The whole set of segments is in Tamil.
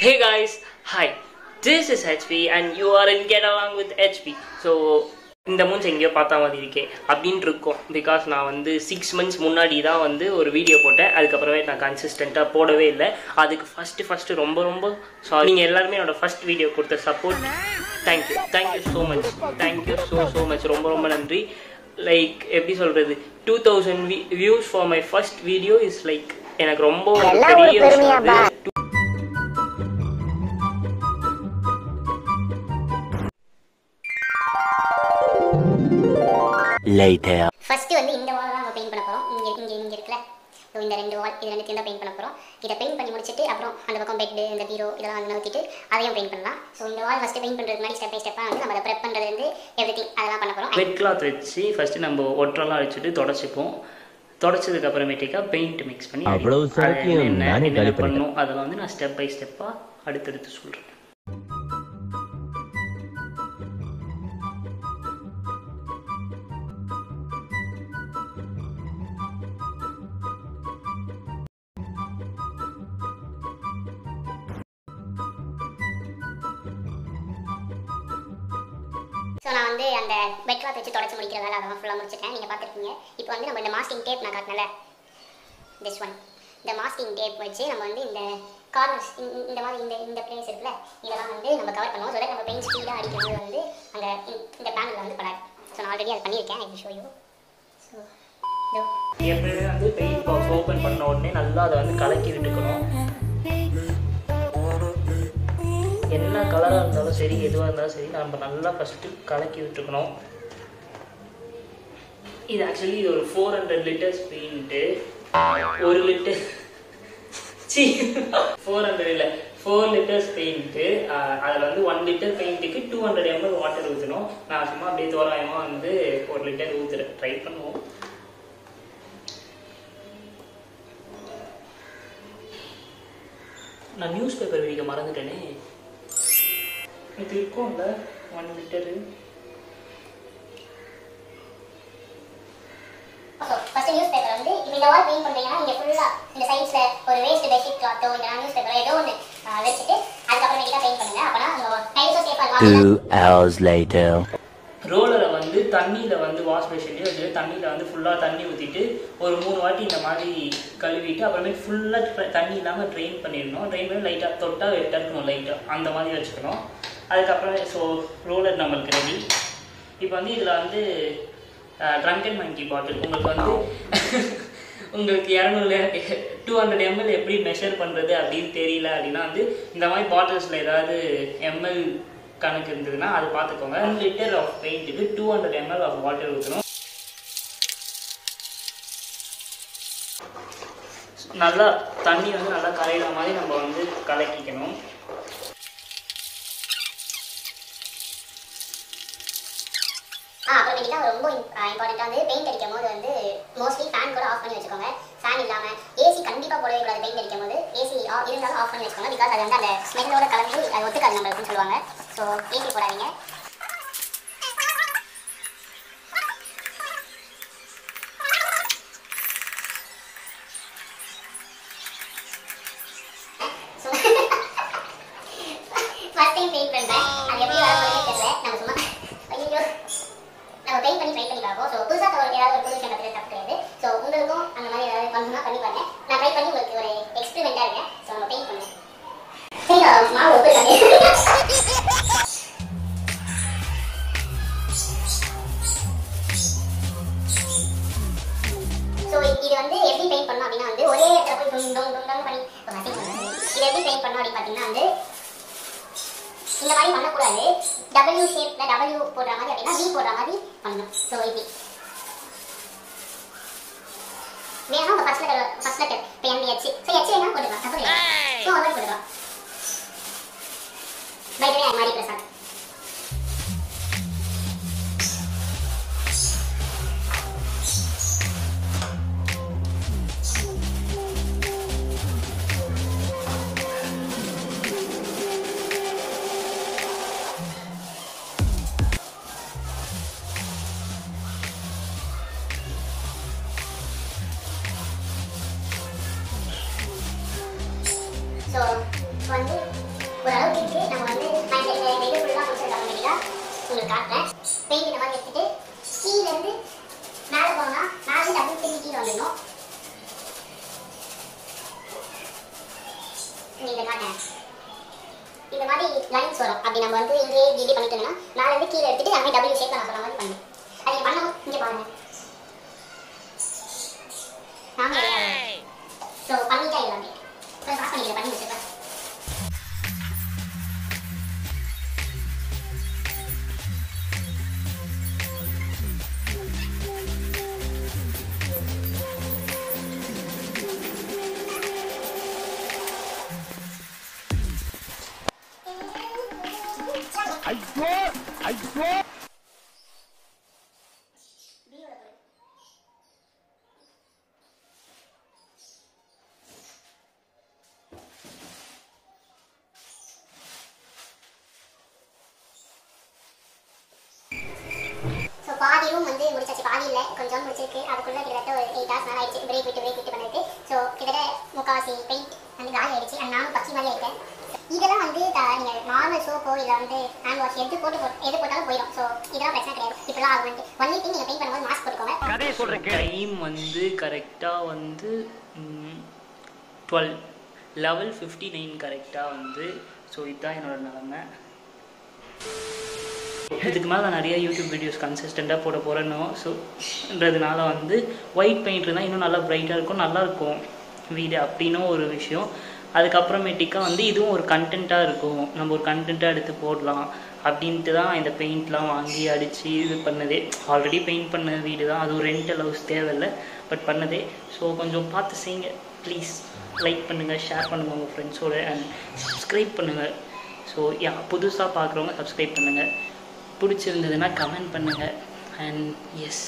Hey guys, hi. This is HP and you are in Get Along with HP. So இந்த மூஞ்சி எங்கேயோ பார்த்தா மாதிரி இருக்கே அப்படின்னு இருக்கும் பிகாஸ் நான் வந்து சிக்ஸ் மந்த்ஸ் முன்னாடி தான் வந்து ஒரு வீடியோ போட்டேன் அதுக்கப்புறமே நான் கன்சிஸ்டண்ட்டாக போடவே இல்லை அதுக்கு ஃபஸ்ட்டு ஃபஸ்ட்டு ரொம்ப ரொம்ப சாரி நீங்கள் எல்லாருமே என்னோட ஃபஸ்ட் வீடியோ கொடுத்த support thank you thank you so much thank you so so much ரொம்ப ரொம்ப நன்றி லைக் எப்படி சொல்கிறது two thousand views for my first video is like எனக்கு ரொம்ப ஒரு எல்லாம் ஒரு பெரிய பெருமையா விஷயம் அது. Later. ஃபர்ஸ்ட் வந்து இந்த வால் தான் நம்ம பெயிண்ட் பண்ண போறோம் இங்க இங்க இங்க இருக்குல்ல ஸோ இந்த ரெண்டு வால் இது ரெண்டுத்தையும் தான் பெயிண்ட் பண்ண போறோம் இதை பெயிண்ட் பண்ணி முடிச்சிட்டு அப்புறம் அந்த பக்கம் பெட் இந்த பீரோ இதெல்லாம் வந்து நோக்கிட்டு அதையும் பெயிண்ட் பண்ணலாம் ஸோ இந்த வால் ஃபர்ஸ்ட் பெயிண்ட் பண்றதுக்கு முன்னாடி ஸ்டெப் பை ஸ்டெப்பாக வந்து நம்ம அதை ப்ரெப் பண்றது வந்து எவ்ரி அதெல்லாம் பண்ண போறோம் வெட் கிளாத் வச்சு ஃபஸ்ட்டு நம்ம ஒற்றெல்லாம் வச்சுட்டு தொடச்சிப்போம் தொடச்சதுக்கு அப்புறமேட்டிக்கா பெயிண்ட் மிக்ஸ் பண்ணி அவ்வளவு அடிப்போம். சரக்கையும் அது என்ன- நானே என்னென்ன காலி பண்ணிட்டேன். பண்ணணும் அதெல்லாம் வந்து நான் ஸ்டெப் பை ஸ்டெப்பாக அடுத்தடுத்து சொல்கிறேன் ஸோ நான் வந்து அந்த பெட் கிளாத் வச்சு தொடச்சி முடிக்கிற வேலை அதெல்லாம் ஃபுல்லாக முடிச்சிட்டேன் நீங்கள் பார்த்துருக்கீங்க இப்போ வந்து நம்ம இந்த மாஸ்கிங் டேப் நான் காட்டினல திஸ் ஒன் இந்த மாஸ்கிங் டேப் வச்சு நம்ம வந்து இந்த கார்னர்ஸ் இந்த மாதிரி இந்த இந்த பிளேஸ் இருக்குல்ல இதெல்லாம் வந்து நம்ம கவர் பண்ணுவோம் ஸோ நம்ம பெயிண்ட் ஸ்பீடாக அடிக்கும்போது வந்து அங்கே இந்த பேனலில் வந்து படாது ஸோ நான் ஆல்ரெடி அதை பண்ணியிருக்கேன் ஐ ஷோ யூ ஸோ இதோ எப்பவுமே வந்து பெயிண்ட் பாக்ஸ் ஓப்பன் பண்ண உடனே நல்லா அதை வந்து கலக்கி விட்டுக்கணும் என்ன கலராக இருந்தாலும் சரி எதுவாக இருந்தாலும் சரி நம்ம நல்லா ஃபஸ்ட்டு கலக்கி விட்டுக்கணும் இது ஆக்சுவலி ஒரு ஃபோர் ஹண்ட்ரட் லிட்டர்ஸ் பெயிண்ட்டு ஒரு லிட்டர் சி ஃபோர் ஹண்ட்ரட் இல்லை ஃபோர் லிட்டர்ஸ் பெயிண்ட்டு அதில் வந்து ஒன் லிட்டர் பெயிண்ட்டுக்கு டூ ஹண்ட்ரட் எம்எல் வாட்டர் ஊற்றணும் நான் சும்மா அப்படியே தோராயமாக வந்து ஒரு லிட்டர் ஊற்றுறேன் ட்ரை பண்ணுவோம் நான் நியூஸ் பேப்பர் விரிக்க மறந்துட்டேனே இது இருக்கும்ல one litre so first news paper வந்து இப்போ இந்த வால் பெயிண்ட் பண்ணுறீங்கன்னா இங்கே ஃபுல்லாக இந்த சைட்ஸில் ஒரு வேஸ்ட் பெட்ஷீட் கிளாத்தோ இல்லை நியூஸ் பேப்பரோ ஏதோ ஒன்று வச்சுட்டு அதுக்கப்புறமேட்டிக்கா பெயிண்ட் பண்ணுங்க அப்போனா அந்த டைல்ஸும் சேஃபாக இருக்கும் Two hours later. ரோலரை வந்து தண்ணியில் வந்து வாஷ் பேஷன்லேயே வச்சுட்டு தண்ணியில் வந்து ஃபுல்லாக தண்ணி ஊற்றிட்டு ஒரு மூணு வாட்டி இந்த மாதிரி கழுவிட்டு அப்புறமே ஃபுல்லாக தண்ணி இல்லாமல் ட்ரெயின் பண்ணிடணும் ட்ரெயின் பண்ணி லைட்டாக தொட்டால் வெட்டாக இருக்கணும் லைட்டாக அந்த மாதிரி வச்சுக்கணும் அதுக்கப்புறம் ஸோ ரோலர் நம்மளுக்கு ரெடி இப்போ வந்து இதில் வந்து ட்ரங்கன் மங்கி பாட்டில் உங்களுக்கு வந்து உங்களுக்கு இரநூறு டூ ஹண்ட்ரட் எம்எல் எப்படி மெஷர் பண்ணுறது அப்படின்னு தெரியல அப்படின்னா வந்து இந்த மாதிரி பாட்டில்ஸில் ஏதாவது எம்எல் கணக்கு இருந்ததுன்னா அது பார்த்துக்கோங்க ஒன் லிட்டர் ஆஃப் பெயிண்ட்டுக்கு two hundred ML of water ஊற்றணும் நல்லா தண்ணி வந்து நல்லா கரையிற மாதிரி நம்ம வந்து கலக்கிக்கணும் ஆ அப்புறமேட்டிக்கா ரொம்ப இம்பார்ட்டண்ட்டாக வந்து பெயிண்ட் அடிக்கும் போது வந்து மோஸ்ட்லி ஃபேன் கூட ஆஃப் பண்ணி வச்சுக்கோங்க ஃபேன் இல்லாமல் ஏசி கண்டிப்பாக போடவே கூடாது பெயிண்ட் அடிக்கும் போது ஏசி இருந்தாலும் ஆஃப் பண்ணி வச்சுக்கோங்க பிகாஸ் அது வந்து அந்த ஸ்மெல்லோட கலந்து அது ஒத்துக்காது நம்மளுக்குன்னு சொல்லுவாங்க ஸோ ஏசி போடாதீங்க So, ஃபர்ஸ்ட் டைம் பெயிண்ட் பண்ணுறேன் அது எப்படி வர போகுதுன்னு தெரியல நம்ம சும்மா ஐயோ நம்ம பெயிண்ட் பண்ணி ட்ரை பண்ணி பார்ப்போம் ஸோ புதுசாக ஒரு ஏதாவது ஒரு புது விஷயம் கற்றுக்க தப்பு கிடையாது ஸோ உங்களுக்கும் அந்த மாதிரி ஏதாவது பண்ணணும்னா பண்ணி பாருங்க நான் ட்ரை பண்ணி உங்களுக்கு ஒரு எக்ஸ்பெரிமெண்ட்டாக இருக்கேன் ஸோ நம்ம பெயிண்ட் பண்ணுவோம் சரி மாவு ஒப்பு ஸோ இது வந்து எப்படி பெயிண்ட் பண்ணணும் அப்படின்னா வந்து ஒரே இடத்துல போய் டும் டும் டும் டும் பண்ணி ஒரு அசிங்கம் வருது. இது எப்படி பெயிண்ட் பண்ணணும் அப்படின்னு பார்த்தீங்கன்னா வந்து இந்த மாதிரி பண்ணக்கூடாது டபிள்யூ ஷேப்ல டபிள்யூ போடுற மாதிரி அப்படின்னா வி போடுற மாதிரி பண்ணணும் ஸோ இப்படி வேணும் உங்க ஃபர்ஸ்ட் லெட்டர் ஃபர்ஸ்ட் லெட்டர் இப்போ எம் ஹெச் ஸோ ஹெச் என்ன போட்டுக்கலாம் தப்பு இல்லை ஸோ அதான் போட்டுக்கலாம் பை வே மாரி பிரசாத் ஸோ வந்து உங்களுக்கு காட்டுறேன் பெயிண்ட் இந்த மாதிரி எடுத்துட்டு கீழ இருந்து மேலே போனோம்னா மேலே இருந்து அப்படியே திரும்பி கீழே வந்துடணும் இந்த காட்டேன் இந்த மாதிரி லைன்ஸ் வரும் அப்படி நம்ம வந்து இங்கேயே இப்படி இப்படி பண்ணிட்டோம்னா மேலே இருந்து கீழே எடுத்துட்டு அந்த மாதிரி டபுள் ஷேப் நான் சொன்ன மாதிரி பண்ணு அது நீங்க பண்ணணும் இங்கே பாருங்க நாம ஸோ பண்ணிட்டா எல்லாமே பாஸ் பண்ணிக்கிறேன் பண்ணி வச்சிருக்கேன் ஸோ பாதி ரூம் வந்து முடிச்சாச்சு பாதி இல்லை கொஞ்சம் முடிச்சிருக்கு அதுக்குள்ள கிட்டத்தட்ட ஒரு எயிட் ஹவர்ஸ் மேலே ஆயிடுச்சு பிரேக் விட்டு பிரேக் விட்டு பண்ணிருக்கு ஸோ கிட்டத்தட்ட முக்காவாசி பெயிண்ட் வந்து காலி ஆயிடுச்சு அண்ட் நானும் பச்சை மாதிரி ஆயிட்டேன் இதெல்லாம் வந்து த- நீங்க நார்மல் சோப்போ இல்லை வந்து ஹேண்ட் வாஷ் எது போட்டு போ- எது போட்டாலும் போயிடும் ஸோ இதெல்லாம் பிரச்சனை கிடையாது இப்பெல்லாம் ஆகும் வந்து ஒன்லி திங் நீங்கள் பெயிண்ட் பண்ணும்போது மாஸ்க் போட்டுக்கோங்க டைம் வந்து கரெக்டாக வந்து டுவெல் லெவல் ஃபிஃப்டி நைன் கரெக்டாக வந்து ஸோ இதுதான் என்னோட நிலமை இதுக்கு மேலே நான் நிறைய யூடியூப் வீடியோஸ் கன்சிஸ்டண்ட்டாக போட போகிறேன்னோ ஸோன்றதுனால வந்து ஒயிட் பெயிண்ட் இருந்தால் இன்னும் நல்லா பிரைட்டாக இருக்கும் நல்லா இருக்கும் வீடு அப்படின்னும் ஒரு விஷயம் அதுக்கப்புறமேட்டிக்கா வந்து இதுவும் ஒரு கண்டென்ட்டாக இருக்கும் நம்ம ஒரு கண்டென்ட்டாக எடுத்து போடலாம் அப்படின்ட்டு தான் இந்த பெயிண்ட்லாம் வாங்கி அடித்து இது பண்ணதே ஆல்ரெடி பெயிண்ட் பண்ண வீடு தான் அதுவும் ரெண்டல் ஹவுஸ் தேவையில்லை பட் பண்ணதே ஸோ கொஞ்சம் பார்த்து செய்யுங்க ப்ளீஸ் லைக் பண்ணுங்கள் ஷேர் பண்ணுங்கள் உங்கள் ஃப்ரெண்ட்ஸோட அண்ட் சப்ஸ்கிரைப் பண்ணுங்கள் ஸோ யா புதுசாக பார்க்குறவங்க சப்ஸ்கிரைப் பண்ணுங்கள் பிடிச்சிருந்ததுன்னா கமெண்ட் பண்ணுங்கள் அண்ட் எஸ்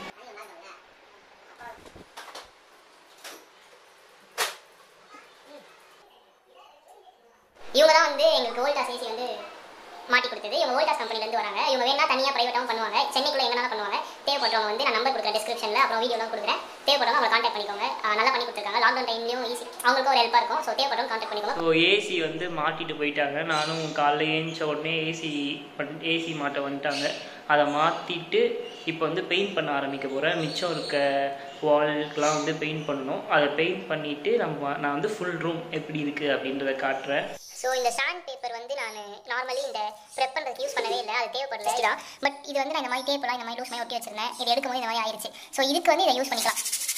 இவங்க தான் வந்து எங்களுக்கு வோல்டாஸ் ஏசி வந்து மாட்டி கொடுத்தது இவங்க வோல்டாஸ் கம்பெனிலேருந்து வராங்க இவங்க வேணா தனியாக ப்ரைவேட்டாகவும் பண்ணுவாங்க சென்னைக்குள்ள எங்கனாலும் பண்ணுவாங்க தேவைப்படுறவங்க வந்து நான் நம்பர் கொடுக்குறேன் டிஸ்கிரிப்ஷனில் அப்புறம் வீடியோலாம் கொடுக்குறேன் தேவைப்படுறவங்க அவங்க கான்டாக்ட் பண்ணிக்கோங்க ஆஹ் நல்லா பண்ணி கொடுத்துருக்காங்க லாக்டவுன் டைம்லையும் ஈஸி அவங்களுக்கும் ஒரு ஹெல்ப்பாக இருக்கும் ஸோ தேவைப்படுறவங்க கான்டாக்ட் பண்ணிக்கோங்க ஸோ ஏசி வந்து மாட்டிட்டு போயிட்டாங்க நானும் காலைல ஏஞ்ச உடனே ஏசி ஏசி மாட்ட வந்துட்டாங்க அதை மாற்றிட்டு இப்போ வந்து பெயிண்ட் பண்ண ஆரம்பிக்க போகிறேன் மிச்சம் இருக்க வால்க்கெலாம் வந்து பெயிண்ட் பண்ணணும் அதை பெயிண்ட் பண்ணிவிட்டு நம்ம நான் வந்து ஃபுல் ரூம் எப்படி இருக்குது அப்படின்றத காட்டுறேன் ஸோ இந்த சாண்ட் பேப்பர் வந்து நான் நார்மலி இந்த ப்ரெப் பண்ணுறதுக்கு யூஸ் பண்ணவே இல்லை அது தேவைப்படல தான் பட் இது வந்து நான் இந்த மாதிரி டேப்லாம் இந்த மாதிரி லூஸ் மாதிரி ஒட்டி வச்சிருந்தேன் இது எடுக்கும்போது இந்த மாதிரி ஆயிடுச்சு ஸோ இதுக்கு வந்து இதை யூஸ் பண்ணிக்கலாம்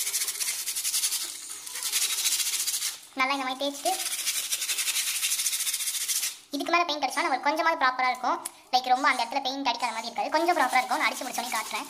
நல்லா இந்த மாதிரி தேய்ச்சிட்டு இதுக்கு மேலே பெயிண்ட் அடிச்சா நமக்கு கொஞ்சமாவது ப்ராப்பராக இருக்கும் லைக் ரொம்ப அந்த இடத்துல பெயிண்ட் அடிக்காத மாதிரி இருக்காது கொஞ்சம் ப்ராப்பராக இருக்கும் நான் அடிச்சு முடிச்சோடனே காட்டுறேன்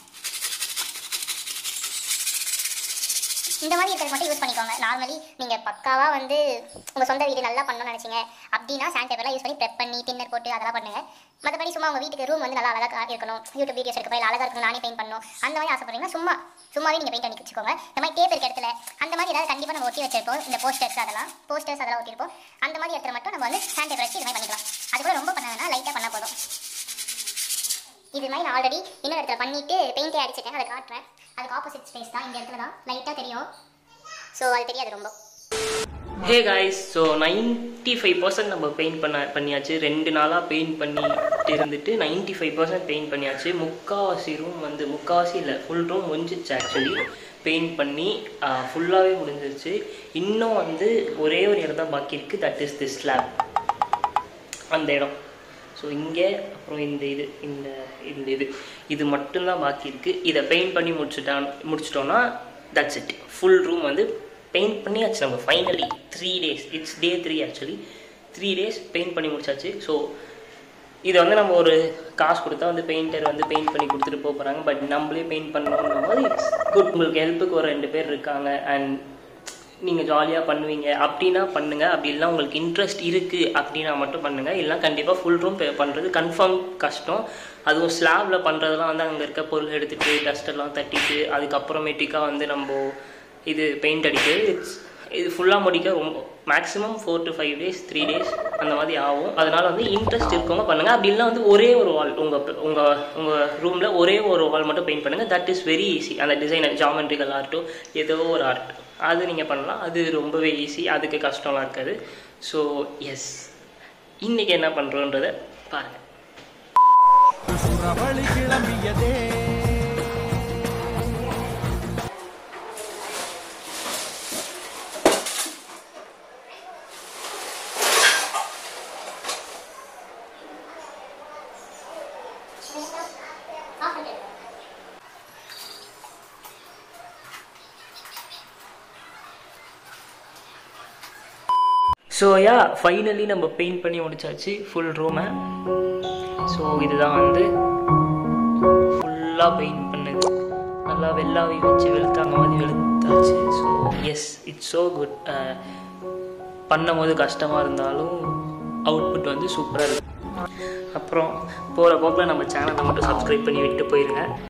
இந்த மாதிரி இருக்கிறது மட்டும் யூஸ் பண்ணிக்கோங்க நார்மலி நீங்கள் பக்காவாக வந்து உங்கள் சொந்த வீடு நல்லா பண்ணணும்னு நினச்சிங்க அப்படின்னா சாண்ட் பேப்பர்லாம் யூஸ் பண்ணி ப்ரெப் பண்ணி டின்னர் போட்டு அதெல்லாம் பண்ணுங்க மற்றபடி சும்மா உங்கள் வீட்டுக்கு ரூம் வந்து நல்லா அழகாக இருக்கணும் யூடியூப் வீடியோஸ் எடுக்க போய் அழகாக இருக்கணும் நானே பெயிண்ட் பண்ணணும் அந்த மாதிரி ஆசைப்படுறீங்கன்னா சும்மா சும்மாவே நீங்கள் பெயிண்ட் பண்ணி வச்சுக்கோங்க இந்த மாதிரி டேப் இருக்க இடத்துல அந்த மாதிரி ஏதாவது கண்டிப்பாக நம்ம ஒட்டி வச்சிருப்போம் இந்த போஸ்டர்ஸ் அதெல்லாம் போஸ்டர்ஸ் அதெல்லாம் ஒட்டியிருப்போம் அந்த மாதிரி இடத்துல மட்டும் நம்ம வந்து சாண்ட் பேப்பர் வச்சு இது மாதிரி பண்ணிக்கலாம் அது கூட ரொம்ப பண்ண வேணாம் லைட்டாக பண்ணால் போதும் இது மாதிரி நான் ஆல்ரெடி இன்னொரு இடத்துல பண்ணிட்டு பெயிண்டே அடிச்சிட்டேன் அதை காட்டுறேன் அதுக்கு ஆப்போசிட் ஸ்பேஸ் தான் இந்த இடத்துல தான் லைட்டாக தெரியும் ஸோ அது தெரியாது ரொம்ப hey guys so ninety five percent நம்ம பெயிண்ட் பண்ண பண்ணியாச்சு ரெண்டு நாளாக பெயிண்ட் பண்ணிட்டு இருந்துட்டு நைன்ட்டி ஃபைவ் பர்சன்ட் பெயிண்ட் பண்ணியாச்சு முக்காவாசி ரூம் வந்து முக்காவாசி இல்லை ஃபுல் ரூம் முடிஞ்சிச்சு ஆக்சுவலி பெயிண்ட் பண்ணி ஃபுல்லாகவே முடிஞ்சிருச்சு இன்னும் வந்து ஒரே ஒரு இடம் தான் பாக்கி இருக்குது தட் இஸ் தி ஸ்லாப் அந்த இடம் ஸோ இங்கே அப்புறம் இந்த இது இந்த இந்த இது இது மட்டும்தான் பாக்கி இருக்குது இதை பெயிண்ட் பண்ணி முடிச்சுட்டான் முடிச்சிட்டோன்னா தட்ஸ் இட் ஃபுல் ரூம் வந்து பெயிண்ட் பண்ணியாச்சு நம்ம finally three days it's day three actually three days paint பண்ணி முடிச்சாச்சு ஸோ இது வந்து நம்ம ஒரு காசு கொடுத்தா வந்து பெயிண்டர் வந்து பெயிண்ட் பண்ணி கொடுத்துட்டு போக போகிறாங்க பட் நம்மளே பெயிண்ட் பண்ணணும் போது இட்ஸ் குட் உங்களுக்கு ஹெல்ப்புக்கு ஒரு ரெண்டு பேர் இருக்காங்க அண்ட் நீங்கள் ஜாலியாக பண்ணுவீங்க அப்படின்னா பண்ணுங்கள் அப்படி இல்லைனா உங்களுக்கு இன்ட்ரெஸ்ட் இருக்குது அப்படின்னா மட்டும் பண்ணுங்கள் இல்லைனா கண்டிப்பாக ஃபுல் ரூம் பண்ணுறது கன்ஃபார்ம் கஷ்டம் அதுவும் ஸ்லாபில் பண்ணுறதுலாம் வந்து அங்கே இருக்க பொருள் எடுத்துகிட்டு டஸ்ட் எல்லாம் தட்டிட்டு அதுக்கப்புறமேட்டிக்காக வந்து நம்ம இது பெயிண்ட் அடிக்கிறது இட்ஸ் இது ஃபுல்லாக முடிக்க ரொம்ப maximum four to five days three days அந்த மாதிரி ஆகும் அதனால வந்து இன்ட்ரெஸ்ட் இருக்கவங்க பண்ணுங்கள் அப்படி இல்லைனா வந்து ஒரே ஒரு வால் உங்கள் உங்கள் உங்கள் ரூமில் ஒரே ஒரு வால் மட்டும் பெயிண்ட் பண்ணுங்கள் தட் இஸ் வெரி ஈஸி அந்த டிசைனர் ஜாமெட்ரிக்கல் ஆர்ட்டோ ஏதோ ஒரு ஆர்ட் அது நீங்கள் பண்ணலாம் அது ரொம்பவே ஈஸி அதுக்கு கஷ்டம்லாம் இருக்காது ஸோ எஸ் இன்றைக்கி என்ன பண்ணுறோன்றதை பாருங்கள் சூறாவளி கிளம்பியதே ஆஃப் பண்ணிட்டு ஸோ யா ஃபைனலி நம்ம பெயிண்ட் பண்ணி முடிச்சாச்சு ஃபுல் ரூமை ஸோ இதுதான் வந்து ஃபுல்லாக பெயிண்ட் பண்ணது நல்லா வெள்ளாவி வச்சு வெளுத்தாங்க மாதிரி வெளுத்தாச்சு so yes it's so good பண்ணும் போது கஷ்டமாக இருந்தாலும் அவுட்புட் வந்து சூப்பராக இருக்கும் அப்புறம் போகிற போக்கில் நம்ம சேனலை மட்டும் சப்ஸ்கிரைப் பண்ணி விட்டு போயிருங்க